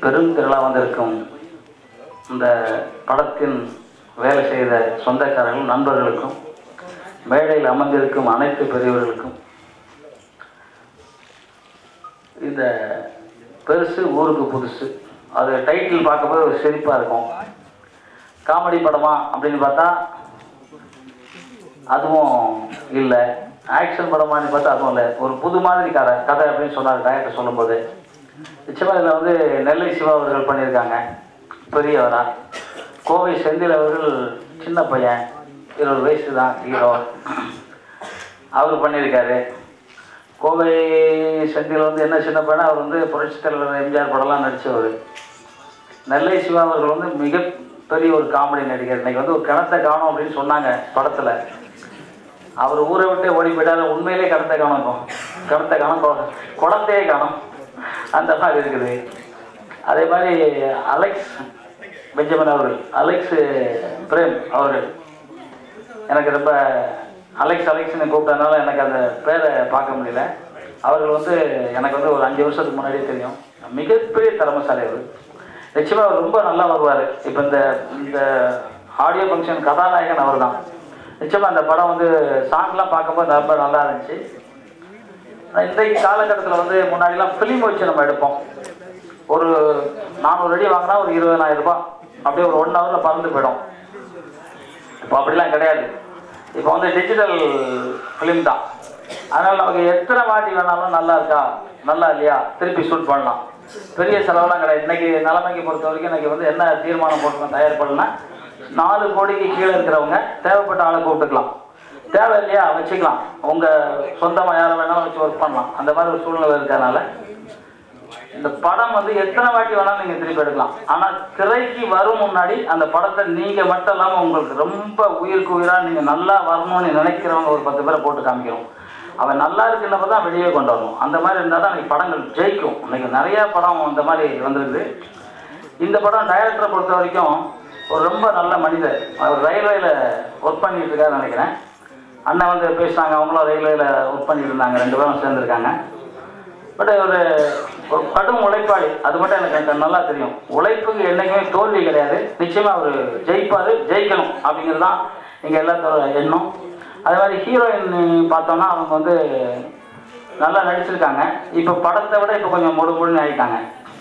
பெருந்திரளாக வந்திருக்கும் இந்த படத்தின் வேலை செய்த சொந்தக்காரர்கள் நண்பர்களுக்கும் மேடையில் அமர்ந்திருக்கும் அனைத்து பெரியவர்களுக்கும் இந்த பெருசு ஊருக்கு புதுசு அது டைட்டில் பார்க்கும்போது ஒரு சிரிப்பாக இருக்கும் காமெடி படமா அப்படின்னு பார்த்தா அதுவும் இல்லை ஆக்ஷன் படமான்னு பார்த்தா அதுவும் இல்லை ஒரு புது மாதிரி கதை கதை அப்படின்னு சொன்னார் டைரக்டர் சொல்லும்போது நிச்சயமாக இதில் வந்து நெல்லை சிவா அவர்கள் பண்ணியிருக்காங்க பெரியவரா கோவை செந்தில் அவர்கள் சின்ன பையன் இருபது வயசு தான் ஹீரோ அவர் பண்ணியிருக்காரு கோவை செந்தில் வந்து என்ன சின்ன பையனா அவர் வந்து புரட்சித் தலைவர் எம்ஜிஆர் படம்லாம் நடித்தவர் நெல்லை சிவா அவர்கள் வந்து மிகப்பெரிய ஒரு காமெடி நடிகர் இன்னைக்கு வந்து ஒரு கிணத்தை காணும் அப்படின்னு சொன்னாங்க படத்தில் அவர் ஊரை விட்டு ஓடி போயிட்டாரு உண்மையிலே கடத்தை காணும் கடத்தை காணும் கொ- குடத்தையே காணும் அந்த மாதிரி இருக்குது அதே மாதிரி அலெக்ஸ் பெஞ்சமின் அவர்கள் அலெக்ஸ் பிரேம் அவர் எனக்கு ரொம்ப அலெக்ஸ் அலெக்ஸ்னு கூப்பிட்டதுனால எனக்கு அந்த பேரை பார்க்க முடியல அவர்கள் வந்து எனக்கு வந்து ஒரு அஞ்சு வருஷத்துக்கு முன்னாடியே தெரியும் மிகப்பெரிய திறமைசாலி அவர் நிச்சயமாக அவர் ரொம்ப நல்லா வருவார் இப்போ இந்த இந்த ஆடியோ ஃபங்க்ஷன் கதாநாயகன் அவர் தான் நிச்சயமாக அந்த படம் வந்து சாங்லாம் பார்க்கும்போது ரொம்ப நல்லா இருந்துச்சு ஆனா இன்றைக்கு காலகட்டத்தில் வந்து முன்னாடிலாம் ஃபிலிம் வச்சு நம்ம எடுப்போம் ஒரு நானூறு அடி வாங்கினா ஒரு இருபதாயிரம் ரூபாய் அப்படியே ஒரு ஒன் ஹவரில் பறந்து போயிடும் இப்போ அப்படிலாம் கிடையாது இப்போ வந்து டிஜிட்டல் ஃபிலிம் தான் அதனால் நமக்கு எத்தனை வாட்டி வேணாலும் நல்லா இருக்கா நல்லா இல்லையா திருப்பி ஷூட் பண்ணலாம் பெரிய செலவெல்லாம் கிடையாது இன்னைக்கு நிலைமைக்கு பொறுத்த வரைக்கும் இன்னைக்கு வந்து என்ன தீர்மானம் போட்டுருக்கோம் தயார் பண்ணலாம் நாலு கோடிக்கு கீழே இருக்கிறவங்க தேவைப்பட்ட ஆளை கூப்பிட்டுக்கலாம் தேவை இல்லையா வச்சுக்கலாம் உங்கள் சொந்தமாக யாரை வேணாலும் வச்சு ஒர்க் பண்ணலாம் அந்த மாதிரி ஒரு சூழ்நிலை இருக்கிறதுனால இந்த படம் வந்து எத்தனை வாட்டி வேணாலும் நீங்க திருப்பி எடுக்கலாம் ஆனா திரைக்கு வரும் முன்னாடி அந்த படத்தை நீங்க மட்டும் இல்லாம உங்களுக்கு ரொம்ப உயிருக்கு உயிரா நீங்க நல்லா வரணும்னு நினைக்கிறவங்க ஒரு பத்து பேரை போட்டு காமிக்கணும் அவன் நல்லா இருக்குன்னப்ப தான் வெளியே கொண்டு வரணும் அந்த மாதிரி இருந்தால் தான் இன்னைக்கு படங்கள் ஜெயிக்கும் இன்னைக்கு நிறைய படம் அந்த மாதிரி வந்திருக்குது இந்த படம் டைரக்டரை பொறுத்த வரைக்கும் ஒரு ரொம்ப நல்ல மனிதர் அவர் ரயில்வேல ஒர்க் பண்ணிட்டு இருக்காருன்னு நினைக்கிறேன் அண்ணன் வந்து பேசினாங்க அவங்களும் ரயில்வேல ஒர்க் பண்ணிட்டு இருந்தாங்க ரெண்டு பேரும் சேர்ந்துருக்காங்க பட் ஒரு ஒரு கடும் உழைப்பாளி அது மட்டும் எனக்கு எனக்கு நல்லா தெரியும் உழைப்புக்கு என்னைக்குமே தோல்வி கிடையாது நிச்சயமா அவர் ஜெயிப்பாரு ஜெயிக்கணும் அப்படிங்கிறது தான் எங்க எல்லாத்தோட எண்ணம் அதே மாதிரி ஹீரோயின் பார்த்தோம்னா அவங்க வந்து நல்லா நடிச்சிருக்காங்க இப்போ படத்தை விட இப்போ கொஞ்சம் முழு முழுன்னு ஆயிட்டாங்க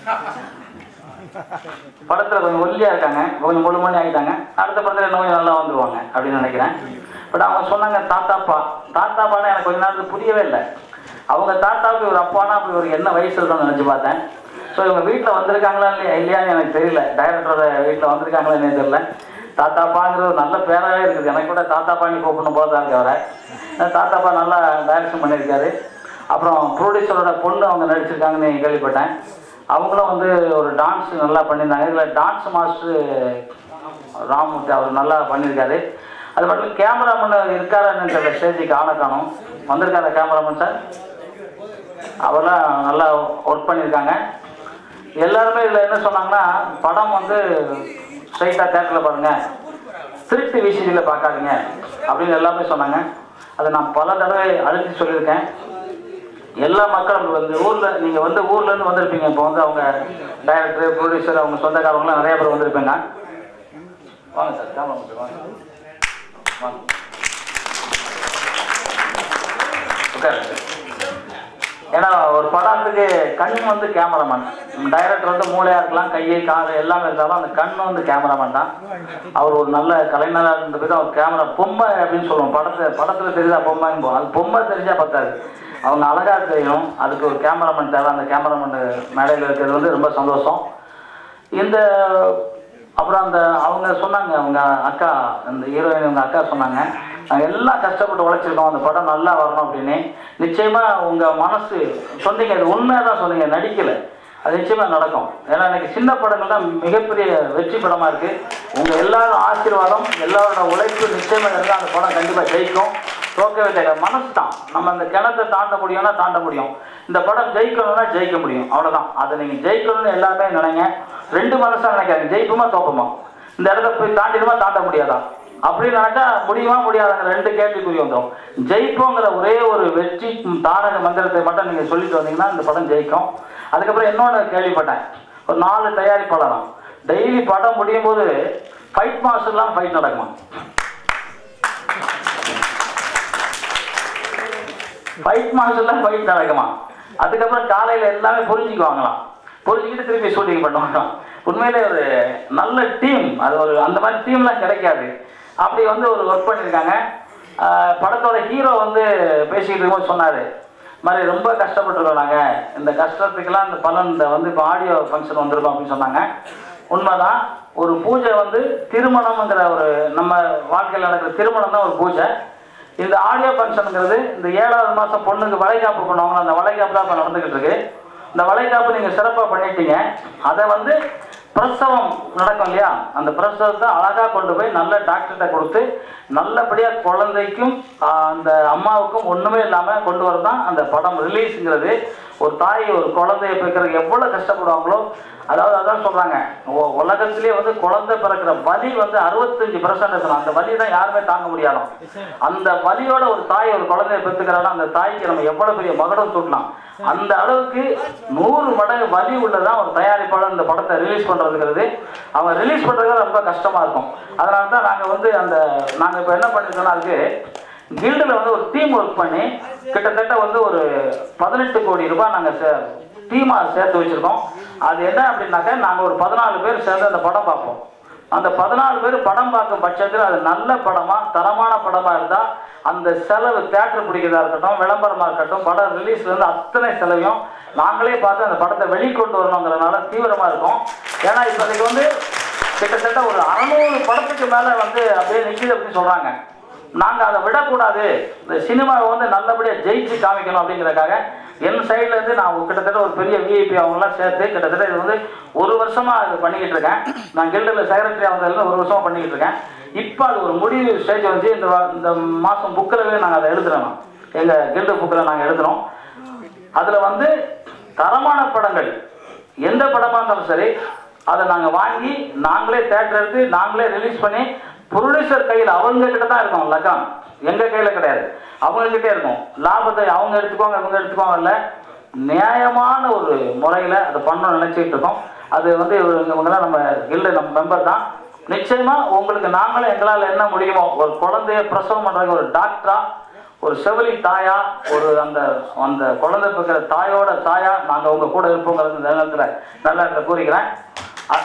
படத்தில் கொஞ்சம் ஒல்லியாக இருக்காங்க கொஞ்சம் முழு முழு ஆகிட்டாங்க அடுத்த படத்தில் நோய் நல்லா வந்துருவாங்க அப்படின்னு நினைக்கிறேன் பட் அவங்க சொன்னாங்க தாத்தாப்பா தாத்தாப்பான்னு எனக்கு கொஞ்ச நேரத்துக்கு புரியவே இல்லை அவங்க தாத்தாவுக்கு ஒரு அப்பானா அப்படி ஒரு என்ன வயசு இருக்கும்னு நினச்சி பார்த்தேன் ஸோ இவங்க வீட்டில் வந்திருக்காங்களா இல்லையா இல்லையான்னு எனக்கு தெரியல டைரக்டரோட வீட்டில் வந்திருக்காங்களா என்னன்னு தெரியல தாத்தாப்பாங்கிறது ஒரு நல்ல பேராகவே இருக்குது எனக்கு கூட தாத்தாப்பான்னு கூப்பிடணும் போல தான் இருக்கு அவரை ஏன்னா தாத்தாப்பா நல்லா டைரக்ஷன் பண்ணியிருக்காரு அப்புறம் ப்ரொடியூசரோட பொண்ணு அவங்க நடிச்சிருக்காங்கன்னு கேள்விப்பட்டேன் அவங்களும் வந்து ஒரு டான்ஸ் நல்லா பண்ணியிருந்தாங்க இதில் டான்ஸ் மாஸ்டர் ராமூர்த்தி அவர் நல்லா பண்ணியிருக்காரு அது மட்டும் கேமராமேன் இருக்காரான்னு தெரியல ஸ்டேஜுக்கு ஆன காணும் வந்திருக்காரா கேமராமேன் சார் அவரெல்லாம் நல்லா ஒர்க் பண்ணியிருக்காங்க எல்லாருமே இதில் என்ன சொன்னாங்கன்னா படம் வந்து ஸ்ட்ரைட்டாக தேட்டரில் பாருங்கள் திருட்டு விசிடியில் பார்க்காதீங்க அப்படின்னு எல்லாமே சொன்னாங்க அதை நான் பல தடவை அழுத்தி சொல்லியிருக்கேன் எல்லா மக்களும் வந்து ஊரில் நீங்கள் வந்து ஊர்லேருந்து வந்திருப்பீங்க இப்போ வந்து அவங்க டைரக்டர் ப்ரொடியூசர் அவங்க சொந்தக்காரவங்களாம் நிறைய பேர் வந்திருப்பீங்க வாங்க சார் கேமரா சார் வாங்க வாங்க உட்காருங்க சார் ஏன்னா ஒரு படத்துக்கு கண் வந்து கேமராமேன் டைரக்டர் வந்து மூளையா இருக்கலாம் கையை காது எல்லாமே இருந்தாலும் அந்த கண் வந்து கேமராமேன் தான் அவர் ஒரு நல்ல கலைஞராக இருந்த போது அவர் கேமரா பொம்மை அப்படின்னு சொல்லுவோம் படத்தை படத்தில் தெரியுதா பொம்மைன்னு போவோம் அது பொம்மை தெரிஞ்சா பத்தாது அவங்க அழகா தெரியணும் அதுக்கு ஒரு கேமராமேன் தேவை அந்த கேமராமேன் மேடையில் இருக்கிறது வந்து ரொம்ப சந்தோஷம் இந்த அப்புறம் அந்த அவங்க சொன்னாங்க அவங்க அக்கா அந்த ஹீரோயின் அவங்க அக்கா சொன்னாங்க நாங்கள் எல்லாம் கஷ்டப்பட்டு உழைச்சிருக்கோம் அந்த படம் நல்லா வரணும் அப்படின்னு நிச்சயமா உங்க மனசு சொன்னீங்க அது உண்மையாக தான் சொன்னீங்க நடிக்கல அது நிச்சயமா நடக்கும் ஏன்னா இன்னைக்கு சின்ன படங்கள் தான் மிகப்பெரிய வெற்றி படமா இருக்கு உங்க எல்லாரும் ஆசீர்வாதம் எல்லாரோட உழைப்பு நிச்சயமா இருந்தால் அந்த படம் கண்டிப்பா ஜெயிக்கும் தோக்கவே தெரியாது மனசு தான் நம்ம அந்த கிணத்தை தாண்ட முடியும்னா தாண்ட முடியும் இந்த படம் ஜெயிக்கணும்னா ஜெயிக்க முடியும் அவ்வளவுதான் அதை நீங்க ஜெயிக்கணும்னு எல்லாமே நினைங்க ரெண்டு மனசா நினைக்காதீங்க ஜெயிப்புமா தோப்போமா இந்த இடத்த போய் தாண்டிடுமா தாண்ட முடியாதா அப்படின்னு நினைச்சா முடியுமா முடியாதாங்கிற ரெண்டு கேள்விக்குறி வந்துடும் ஜெயிப்போங்கிற ஒரே ஒரு வெற்றி தாரக மந்திரத்தை மட்டும் நீங்க சொல்லிட்டு வந்தீங்கன்னா இந்த படம் ஜெயிக்கும் அதுக்கப்புறம் இன்னொன்று கேள்விப்பட்டேன் ஒரு நாலு தயாரிப்பாளராம் டெய்லி படம் முடியும் போது ஃபைட் மாஸ்டர்லாம் ஃபைட் நடக்குமா ஃபைட் மாஸ்டர்லாம் ஃபைட் நடக்குமா அதுக்கப்புறம் காலையில் எல்லாமே புரிஞ்சுக்குவாங்களாம் புரிஞ்சுக்கிட்டு திருப்பி ஷூட்டிங் பண்ணுவாங்க உண்மையிலே ஒரு நல்ல டீம் அது ஒரு அந்த மாதிரி டீம்லாம் கிடைக்காது அப்படி வந்து ஒரு ஒர்க் பண்ணியிருக்காங்க ஆஹ் படத்தோட ஹீரோ வந்து பேசிக்கிட்டு இருக்கும்போது சொன்னார் மாதிரி ரொம்ப கஷ்டப்பட்டுருக்கோம் நாங்கள் இந்த கஷ்டத்துக்கெல்லாம் இந்த பலன் இந்த வந்து இப்போ ஆடியோ ஃபங்க்ஷன் வந்திருக்கோம் அப்படின்னு சொன்னாங்க உண்மைதான் ஒரு பூஜை வந்து திருமணம்ங்கிற ஒரு நம்ம வாழ்க்கையில் நடக்கிற திருமணம் தான் ஒரு பூஜை இந்த ஆடியோ ஃபங்க்ஷனுங்கிறது இந்த ஏழாவது மாதம் பொண்ணுக்கு வளைகாப்பு பண்ணுவாங்க அந்த வளைகாப்பு தான் இப்போ நடந்துக்கிட்டு இருக்கு இந்த வளைகாப்பு நீங்கள் சிறப்பாக பண்ணிட்டீங்க அதை வந்து பிரசவம் நடக்கும் இல்லையா அந்த பிரசவத்தை அழகாக கொண்டு போய் நல்ல டாக்டர்கிட்ட கொடுத்து நல்லபடியாக குழந்தைக்கும் ஆஹ், அந்த அம்மாவுக்கும் ஒன்றுமே இல்லாமல் கொண்டு வரதான் தான் அந்த படம் ரிலீஸுங்கிறது ஒரு தாய் ஒரு குழந்தைய பிறக்கிறதுக்கு எவ்வளோ கஷ்டப்படுவாங்களோ அதாவது அதான் சொல்கிறாங்க உலகத்திலே வந்து குழந்தை பிறக்கிற வலி வந்து அறுபத்தஞ்சு பர்சன்ட் அந்த வலி தான் யாருமே தாங்க முடியாதோ அந்த வலியோட ஒரு தாய் ஒரு குழந்தைய பெற்றுக்கிறானா அந்த தாய்க்கு நம்ம எவ்வளோ பெரிய மகடம் தூட்டலாம் அந்த அளவுக்கு நூறு மடங்கு வலி உள்ளதான் ஒரு தயாரிப்பாளர் இந்த படத்தை ரிலீஸ் பண்ணுறதுங்கிறது அவங்க ரிலீஸ் பண்ணுறது ரொம்ப கஷ்டமாக இருக்கும் அதனால தான் நாங்கள் வந்து அந்த நாங்கள் இப்போ என்ன பண்ணிருக்கோம்னா அதுக்கு கில்டில் வந்து ஒரு டீம் ஒர்க் பண்ணி கிட்டத்தட்ட வந்து ஒரு பதினெட்டு கோடி ரூபாய் நாங்கள் டீமாக சேர்த்து வச்சுருக்கோம் அது என்ன அப்படின்னாக்கா நாங்கள் ஒரு பதினாலு பேர் சேர்ந்து அந்த படம் பார்ப்போம் அந்த பதினாலு பேர் படம் பார்க்கும் பட்சத்தில் அது நல்ல படமாக தரமான படமாக இருந்தால் அந்த செலவு தேட்டர் பிடிக்கிறதா இருக்கட்டும் விளம்பரமாக இருக்கட்டும் படம் ரிலீஸ்லேருந்து அத்தனை செலவையும் நாங்களே பார்த்து அந்த படத்தை வெளிக்கொண்டு வரணுங்கிறதுனால தீவிரமாக இருக்கும் ஏன்னா இப்போதைக்கு வந்து கிட்டத்தட்ட ஒரு அறநூறு படத்துக்கு மேலே வந்து அப்படியே நிற்கிது அப்படின்னு சொல்கிறாங்க நாங்கள் அதை விடக்கூடாது இந்த சினிமாவை வந்து நல்லபடியாக ஜெயிச்சு காமிக்கணும் அப்படிங்கிறதுக்காக என் சைடுல இருந்து நான் கிட்டத்தட்ட ஒரு பெரிய விஐபி அவங்களாம் சேர்த்து கிட்டத்தட்ட இது வந்து ஒரு வருஷமாக இது பண்ணிக்கிட்டு இருக்கேன் நான் கில்டில் செக்ரட்டரி ஆனதுல ஒரு வருஷமாக பண்ணிக்கிட்டு இருக்கேன் இப்போ அது ஒரு முடிவு ஸ்டேஜ் வந்து இந்த வா- இந்த மாதம் புக்கில் நாங்கள் அதை எழுதுறோம் எங்கள் கில்டு புக்கில் நாங்கள் எழுதுறோம் அதில் வந்து தரமான படங்கள் எந்த படமாக இருந்தாலும் சரி அதை நாங்கள் வாங்கி நாங்களே தேட்டர் எடுத்து நாங்களே ரிலீஸ் பண்ணி ப்ரொடியூசர் கையில் அவங்க கிட்ட தான் இருக்கும் லக்கான் எங்கள் கையில் கிடையாது அவங்க கிட்டே இருக்கும் லாபத்தை அவங்க எடுத்துக்குவாங்க இவங்க எடுத்துக்குவாங்க இல்லை நியாயமான ஒரு முறையில் அதை பண்ணணும்னு நினச்சிட்டு இருக்கோம் அது வந்து இவங்க- இவங்கெல்லாம் நம்ம கில்டு நம்ம மெம்பர் தான் நிச்சயமா உங்களுக்கு நாங்களும் எங்களால் என்ன முடியுமோ ஒரு குழந்தைய பிரசவம் பண்றதுக்கு ஒரு டாக்டரா ஒரு செவிலி தாயா ஒரு அந்த அந்த குழந்தை பிறக்கிற தாயோட தாயா நாங்க உங்க கூட இருப்போங்கிறது இந்த நேரத்துல நல்ல இடத்துல கூறிக்கிறேன் அ-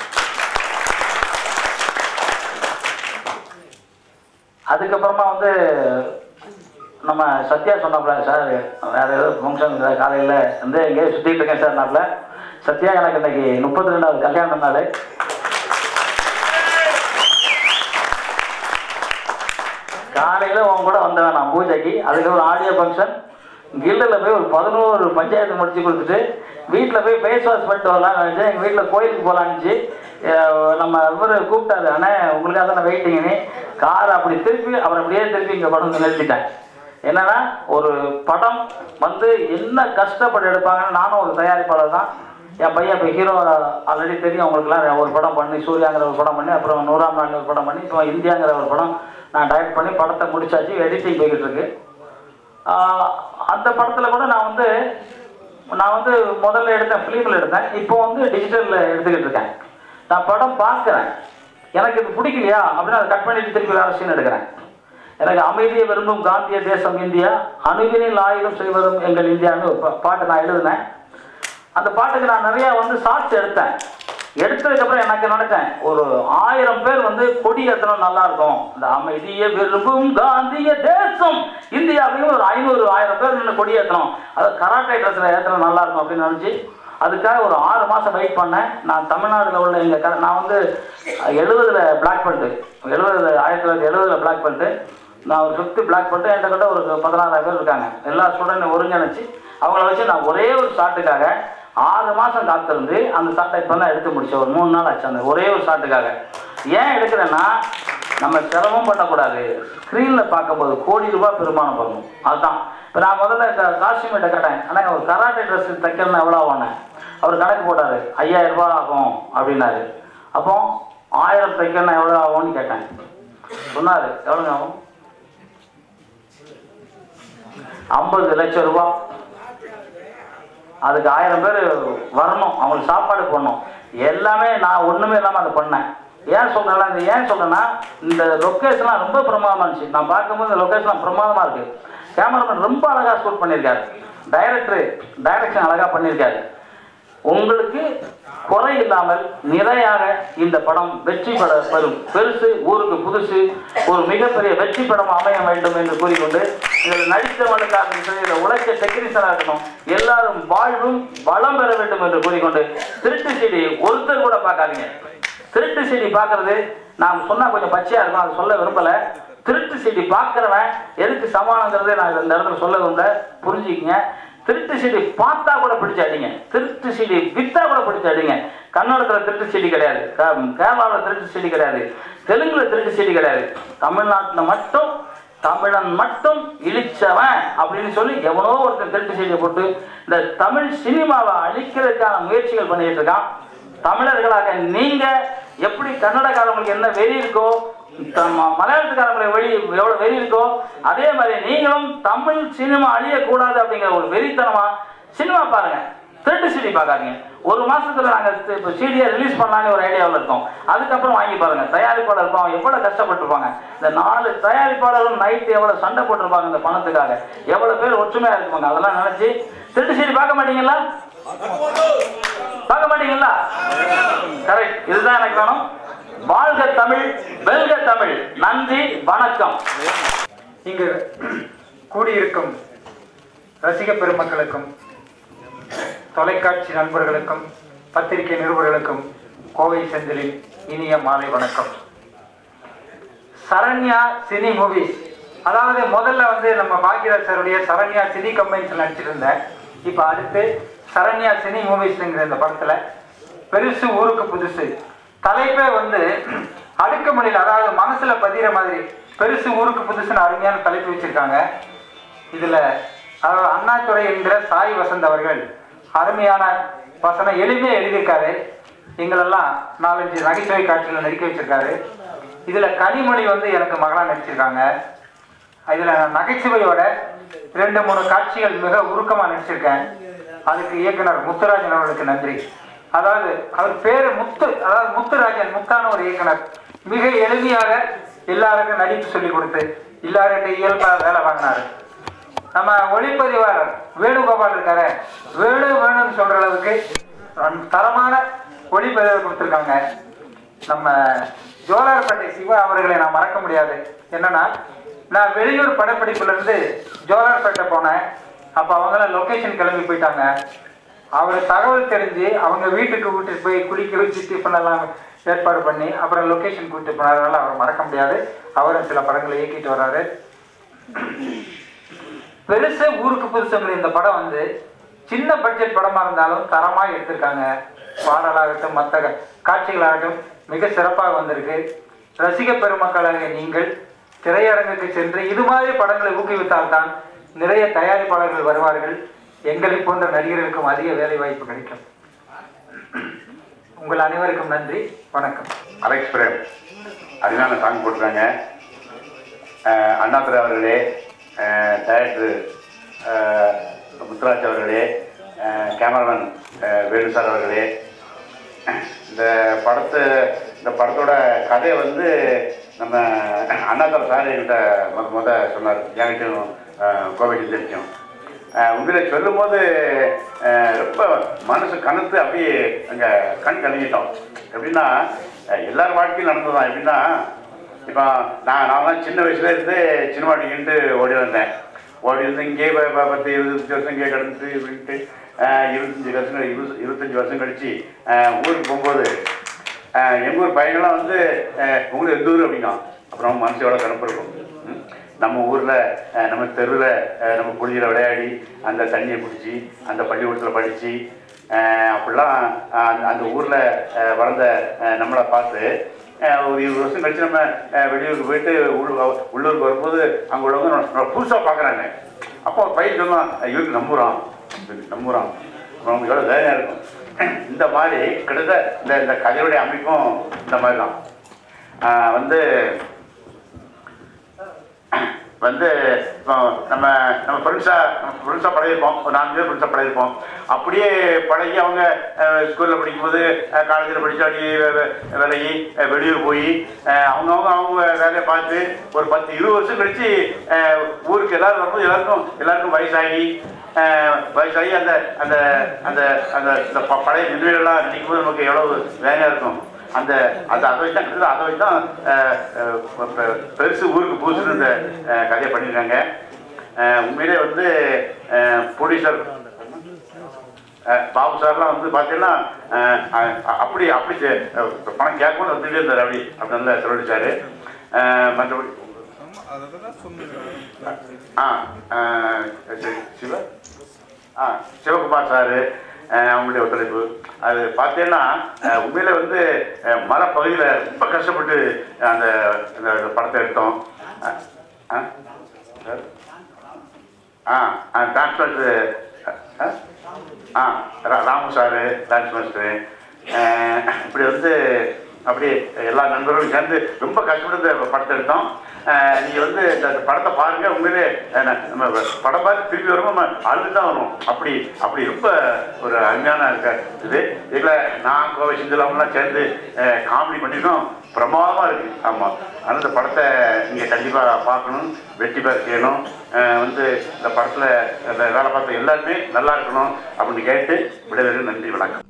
அதுக்கப்புறமா வந்து நம்ம சத்யா சொன்னாப்ல சார் வேற ஏதோ ஃபங்க்ஷன் காலையில் வந்து எங்கேயோ சுற்றிட்டு இருக்கேன் சார் நாப்ல சத்யா எனக்கு இன்னைக்கு முப்பத்தி ரெண்டாவது கல்யாண நாள் காலையில் உன் கூட வந்தவன் நான் பூஜைக்கு அதுக்கு ஒரு ஆடியோ ஃபங்க்ஷன் கில்டில் போய் ஒரு பதினோரு பஞ்சாயத்து முடிச்சு கொடுத்துட்டு வீட்டில் போய் ஃபேஸ் வாஷ் பண்ணிட்டு வரலாம்னு நினச்சேன் எங்கள் வீட்டில் கோயிலுக்கு போகலான்னுச்சு நம்ம இவர் கூப்பிட்டாரு அண்ணே உங்களுக்காக தான் வெயிட்டிங்கன்னு கார் அப்படி திருப்பி அவர் அப்படியே திருப்பி இங்கே கொண்டு வந்து நிறுத்திட்டேன் என்னன்னா ஒரு படம் வந்து என்ன கஷ்டப்பட்டு எடுப்பாங்கன்னு நானும் ஒரு தயாரிப்பாளர் தான் என் பையன் இப்போ ஹீரோ ஆல்ரெடி தெரியும் அவங்களுக்குலாம் ஒரு படம் பண்ணி சூர்யாங்கிற ஒரு படம் பண்ணி அப்புறம் நூறாம் நாள் ஒரு படம் பண்ணி இப்போ இந்தியாங்கிற ஒரு படம் நான் டைரக்ட் பண்ணி படத்தை முடிச்சாச்சு எடிட்டிங் போய்கிட்டு இருக்கு ஆஹ் அந்த படத்தில் கூட நான் வந்து நான் வந்து முதல்ல எடுத்தேன் ஃபிலிமில் எடுத்தேன் இப்போ வந்து டிஜிட்டலில் எடுத்துக்கிட்டு இருக்கேன் நான் படம் பார்க்குறேன் எனக்கு இது பிடிக்கலையா அப்படின்னு அதை கட் பண்ணிட்டு திருப்பி வேறு சீன் எடுக்கிறேன் எனக்கு அமைதியை விரும்பும் காந்திய தேசம் இந்தியா அணுவினில் ஆயுதம் செய்வதும் எங்கள் இந்தியான்னு ஒரு பா- பாட்டு நான் எழுதினேன் அந்த பாட்டுக்கு நான் நிறைய வந்து ஷார்ட்ஸ் எடுத்தேன் எடுத்ததுக்கப்புறம் எனக்கு நினைச்சேன் ஒரு ஆயிரம் பேர் வந்து கொடி ஏத்தனம் நல்லா இருக்கும் இந்த அமைதியை விரும்பும் காந்திய தேசம் இந்தியா அப்படின்னு ஒரு ஐநூறு ஆயிரம் பேர் நின்று கொடி ஏத்தணும் அது கராட்டே ட்ரெஸ்ல ஏத்தனம் நல்லா இருக்கும் அப்படின்னு நினைச்சு அதுக்காக ஒரு ஆறு மாசம் வெயிட் பண்ணேன் நான் தமிழ்நாடுல உள்ள எங்க க- நான் வந்து எழுபதுல பிளாக் பண்ணிட்டு எழுபதுல ஆயிரத்தி தொள்ளாயிரத்தி எழுபதுல பிளாக் பண்ணிட்டு நான் ஒரு ஃபிஃப்த்து பிளாக் பண்ணிட்டு என்கிட்ட கிட்ட ஒரு பதினாறாயிரம் பேர் இருக்காங்க எல்லா ஸ்டூடெண்ட் ஒருங்கிணைச்சு அவங்கள வச்சு நான் ஒரே ஒரு ஷாட்டுக்காக ஆறு மாதம் காத்திருந்து அந்த ஷாட்டை இப்போ தான் எடுத்து முடிச்சேன் ஒரு மூணு நாள் ஆச்சு அந்த ஒரே ஒரு ஷாட்டுக்காக ஏன் எடுக்கிறேன்னா நம்ம சிரமம் பண்ணக்கூடாது ஸ்க்ரீனில் பார்க்கும்போது கோடி ரூபாய் பெருமானம் பண்ணணும் அதுதான் இப்போ நான் முதல்ல காஸ்டியூமேட்டை கேட்டேன் ஆனால் ஒரு கராட்டே ட்ரெஸ் தைக்கணும்னா எவ்வளோ ஆகும்னு அவர் கணக்கு போட்டார் ஐயாயிரம் ரூபாய் ஆகும் அப்படின்னாரு அப்போ ஆயிரம் தைக்கணும்னா எவ்வளோ ஆகும்னு கேட்டேன் சொன்னார் எவ்வளோங்க ஆகும் ஐம்பது லட்சம் ரூபாய் அதுக்கு ஆயிரம் பேர் வரணும் அவங்களுக்கு சாப்பாடு போடணும் எல்லாமே நான் ஒன்றுமே இல்லாமல் அதை பண்ணேன் ஏன் சொல்கிறேன்னா இந்த ஏன் சொல்கிறேன்னா இந்த லொக்கேஷன்லாம் ரொம்ப பிரமாதமாக இருந்துச்சு நான் பார்க்கும்போது இந்த லொக்கேஷன்லாம் பிரமாதமாக இருக்குது கேமராமேன் ரொம்ப அழகாக ஷூட் பண்ணியிருக்காரு டைரக்டர் டைரக்ஷன் அழகாக பண்ணியிருக்காரு உங்களுக்கு குறை இல்லாமல் நிறையாக இந்த படம் வெற்றி பெற பெறும் பெருசு ஊருக்கு புதுசு ஒரு மிகப்பெரிய வெற்றி படம் அமைய வேண்டும் என்று கூறிக்கொண்டு இதில் நடித்தவர்களுக்காக இருக்கட்டும், இதில் உழைக்க டெக்னீஷியனாக இருக்கணும் எல்லாரும் வாழ்வும் வளம் பெற வேண்டும் என்று கூறிக்கொண்டு திருட்டு செடி ஒருத்தர் கூட பார்க்காதீங்க திருட்டு செடி பார்க்கறது நான் சொன்னா கொஞ்சம் பச்சையா இருக்கும் அதை சொல்ல விரும்பல திருட்டு செடி பார்க்கறவன் எதுக்கு சமானங்கிறதே நான் இந்த இடத்துல சொல்ல விரும்பல புரிஞ்சுக்கங்க திருட்டு செடி பார்த்தா கூட பிடிச்சு அடிங்க திருட்டு செடி வித்தா கூட பிடிச்சு அடிங்க கன்னடத்துல திருட்டு செடி கிடையாது க- கேரளாவுல திருட்டு செடி கிடையாது தெலுங்குல திருட்டு செடி கிடையாது தமிழ்நாட்டுல மட்டும் தமிழன் மட்டும் இழிச்சவன் அப்படின்னு சொல்லி எவனோ ஒருத்தன் திருட்டு செடியை போட்டு இந்த தமிழ் சினிமாவை அழிக்கிறதுக்கான முயற்சிகள் பண்ணிட்டு இருக்கான் தமிழர்களாக நீங்க எப்படி கன்னடக்காரங்களுக்கு என்ன வெறி இருக்கோ த- ம- மலையாளத்துக்காரங்களுக்கு வெளி எவ்வளவு வெறி இருக்கோ அதே மாதிரி நீங்களும் தமிழ் சினிமா அழியக்கூடாது அப்படிங்கிற ஒரு வெறித்தனமா சினிமா பாருங்க திருட்டு சிடி பார்க்காதீங்க ஒரு மாசத்துல நாங்க தி- இப்ப சீடியை ரிலீஸ் பண்ணலாம்னு ஒரு ஐடியாவில் இருக்கோம் அதுக்கப்புறம் வாங்கி பாருங்க தயாரிப்பாளர் இருப்போம் எவ்வளவு கஷ்டப்பட்டிருப்பாங்க இந்த நாலு தயாரிப்பாளரும் நைட்டு எவ்வளவு சண்டை போட்டிருப்பாங்க இந்த பணத்துக்காக எவ்வளவு பேர் ஒற்றுமையா இருப்பாங்க அதெல்லாம் நினைச்சு திருட்டு சீடி பார்க்க மாட்டீங்களா பார்க்க மாட்டீங்களா கரெக்ட் இதுதான் எனக்கு வேணும் வாழ்க தமிழ் வெல்க தமிழ் நன்றி வணக்கம் இங்கு கூடியிருக்கும் ரசிக பெருமக்களுக்கும் தொலைக்காட்சி நண்பர்களுக்கும் பத்திரிகை நிருபர்களுக்கும் கோவை செந்திலின் இனிய மாலை வணக்கம் சரண்யா சினி மூவிஸ் அதாவது முதல்ல வந்து நம்ம பாக்யராஜ் சாருடைய சரண்யா சினி கம்பெனிஸ் நடிச்சிட்டு இருந்தேன் இப்போ அடுத்து சரண்யா சினி மூவிஸ்ங்கிற இந்த படத்துல பெருசு ஊருக்கு புதுசு தலைப்பே வந்து அடுக்குமொழியில் அதாவது மனசுல பதிகிற மாதிரி பெருசு ஊருக்கு புதுசுன்னு அருமையான தலைப்பு வச்சிருக்காங்க இதுல அதாவது அண்ணாதுரை என்கிற சாய் வசந்த் அவர்கள் அருமையான வசனம் எளிமையா எழுதியிருக்காரு எங்களெல்லாம் நாலஞ்சு நகைச்சுவை காட்சிகளை நடிக்க வச்சிருக்காரு இதுல கனிமொழி வந்து எனக்கு மகளா நடிச்சிருக்காங்க இதுல நான் நகைச்சுவையோட ரெண்டு மூணு காட்சிகள் மிக உருக்கமா நடிச்சிருக்கேன் அதுக்கு இயக்குனர் முத்துராஜன் அவர்களுக்கு நன்றி அதாவது அவர் பேரு முத்து அதாவது முத்துராஜன் முத்தான ஒரு இயக்குனர் மிக எளிமையாக எல்லாருக்கும் நடிப்பு சொல்லி கொடுத்து எல்லார்கிட்ட இயல்பா வேலை வாங்கினாரு நம்ம ஒளிப்பதிவாளர் வேணுகோபால் இருக்காரு வேணு வேணும்னு சொல்ற அளவுக்கு ரொம்ப தரமான ஒளிப்பதிவு கொடுத்துருக்காங்க நம்ம ஜோலார்பேட்டை சிவா அவர்களை நான் மறக்க முடியாது என்னன்னா நான் வெளியூர் படப்பிடிப்புல இருந்து ஜோலார்பேட்டை போனேன் அப்ப அவங்களாம் லொகேஷன் கிளம்பி போயிட்டாங்க அவர் தகவல் தெரிஞ்சு அவங்க வீட்டுக்கு கூட்டிட்டு போய் குளிக்க வச்சு டிஃபன் எல்லாம் ஏற்பாடு பண்ணி அப்புறம் லொகேஷன் கூட்டிட்டு போனதுனால அவர் மறக்க முடியாது அவரும் சில படங்களை இயக்கிட்டு வர்றாரு பெருசு ஊருக்கு புதுசுங்கிற இந்த படம் வந்து சின்ன பட்ஜெட் படமா இருந்தாலும் தரமா எடுத்திருக்காங்க பாடலாகட்டும் மற்ற காட்சிகளாகட்டும் மிக சிறப்பாக வந்திருக்கு ரசிக பெருமக்களாக நீங்கள் திரையரங்குக்கு சென்று இது மாதிரி படங்களை ஊக்குவித்தால்தான் நிறைய தயாரிப்பாளர்கள் வருவார்கள் எங்களை போன்ற நடிகர்களுக்கும் அதிக வேலை வாய்ப்பு கிடைக்கும் உங்கள் அனைவருக்கும் நன்றி வணக்கம் அலெக்ஸ் பிரேம் அருமையான சாங் போட்டிருக்காங்க அஹ் அண்ணாதுரை அவர்களே அஹ் டைரக்டர் அஹ் முத்துராஜ் அவர்களே அஹ் கேமராமேன் அஹ் வேணு சார் அவர்களே இந்த படத்தை இந்த படத்தோட கதையை வந்து நம்ம அண்ணாதுரை சார் என்கிட்ட முத முத சொன்னார் என்கிட்டையும் அஹ் கோவைக்கு தெரிக்கும் உண்மையில சொல்லும்போது அஹ் ரொம்ப மனசு கனத்து அப்படியே அங்கே கண் கலங்கிட்டோம் எப்படின்னா அஹ் எல்லார் வாழ்க்கையும் நடந்ததுதான் எப்படின்னா இப்போ நான் நான் சின்ன வயசுல இருந்து சினிமா டிக்கிட்டு ஓடி வந்தேன் ஓடி இருந்து இங்கே ப- ப- பத்து இருபத்தஞ்சு வருஷம் இங்கே கிடந்து இப்படின்ட்டு அஹ் இருபத்தஞ்சு வருஷம் கழி- இருபது இருபத்தஞ்சு வருஷம் கழிச்சு அஹ் ஊருக்கு போகும்போது அஹ் எங்க ஊர் பையன்லாம் வந்து அஹ் உங்களுக்கு எந்த ஊர் அப்படின்னா அப்புறம் மனசோட கணப்பு இருக்கும் ம். நம்ம ஊர்ல அஹ் நம்ம தெருவில் நம்ம குளியில் விளையாடி அந்த தண்ணியை பிடிச்சி அந்த பள்ளிக்கூடத்தில் படித்து அப்படிலாம் அஹ் அந்த- அந்த ஊரில் வளர்ந்த அஹ் நம்மளை பார்த்து அஹ் ஒரு இருபது வருஷம் கழிச்சு நம்ம அஹ் வெளியூருக்கு போயிட்டு உள் உள்ளூருக்கு வரும்போது அங்கே உள்ளவங்க நம்ம புதுசாக பார்க்குறாங்க அப்போ ஒரு பையன் சொன்னான் இவருக்கு நம்புகிறான் இவருக்கு நம்புகிறான் நமக்கு எவ்வளோ தைரியம் இருக்கும் இந்த மாதிரி கிட்டத்தட்ட இந்த இந்த கதையுடைய அமைப்பும் இந்த மாதிரி தான் ஆஹ் வந்து வந்து இப்போ நம்ம நம்ம ஃப்ரெண்ட்ஸாக நம்ம ஃப்ரெண்ட்ஸாக பழகிருப்போம் ஒரு நாலு பேர் ஃப்ரெண்ட்ஸாக பழகிருப்போம் அப்படியே பழகி அவங்க ஸ்கூலில் படிக்கும்போது காலேஜில் படிச்சு அப்படியே வே- வே- விலகி அஹ், வெளியூர் போய் அவங்கவுங்க அவங்க வேலையை பார்த்து ஒரு பத்து இருபது வருஷம் கழிச்சு அஹ், ஊருக்கு எல்லாரும் வரும்போது எல்லாருக்கும் எல்லாருக்கும் வயசாகி அஹ், வயசாகி அந்த அந்த அந்த அந்த இந்த ப- பழைய நினைவுகள்லாம் நினைக்கும் போது நமக்கு எவ்வளவு வேலையாக இருக்கும் அந்த அந்த அதை வச்சு தான் கிட்டத்தட்ட அதை வச்சு தான் அஹ், அஹ், பெ- பெருசு ஊருக்கு புதுசுன்னு இந்த அஹ், கதையை பண்ணியிருக்காங்க அஹ், உண்மையிலே வந்து ப்ரொடியூசர் பாபு சார்லாம் வந்து பார்த்தீங்கன்னா அஹ், அஹ், அப்படி அப்படி செ- அஹ், பணம் கேட்கணும் வந்துட்டே இருந்தார் அப்படி அப்படி நல்லா செலவழிச்சாரு அஹ், மற்றபடி ஆ அஹ், சரி, சிவ ஆ சிவகுமார் சாரு அஹ், அவங்களுடைய ஒத்துழைப்பு அது பார்த்தீங்கன்னா அஹ், உண்மையில வந்து அஹ், மலைப்பகுதியில் ரொம்ப கஷ்டப்பட்டு அந்த அந்த படத்தை எடுத்தோம் அஹ், ஆ சார் ஆ ஆ டான்ஸ் மாஸ்டர் ஆ ரா- ராமு சாரு டான்ஸ் மாஸ்டரு இப்படி வந்து அப்படி எல்லா நண்பர்களும் சேர்ந்து ரொம்ப கஷ்டப்பட்டு இந்த படத்தை எடுத்தோம் நீங்கள் வந்து இந்த இந்த படத்தை பாருங்க உண்மையிலே அஹ், ந- நம்ம படம் பார்த்து திருப்பி வரும்போது நம்ம அழுது தான் வரும் அப்படி அப்படி ரொம்ப ஒரு அருமையான இருக்க இது இதில் நான் கோவை சிந்துலாம்லாம் சேர்ந்து காமெடி பண்ணிட்டோம் பிரமாதமாக இருக்கு ஆமாம் அதனால் இந்த படத்தை நீங்கள் கண்டிப்பாக பார்க்கணும் வெற்றி பெற செய்யணும் அஹ் வந்து இந்த படத்தில் வேலை பார்த்த எல்லாருமே நல்லா இருக்கணும் அப்படின்னு கேட்டு விடைபெறும் நன்றி வணக்கம்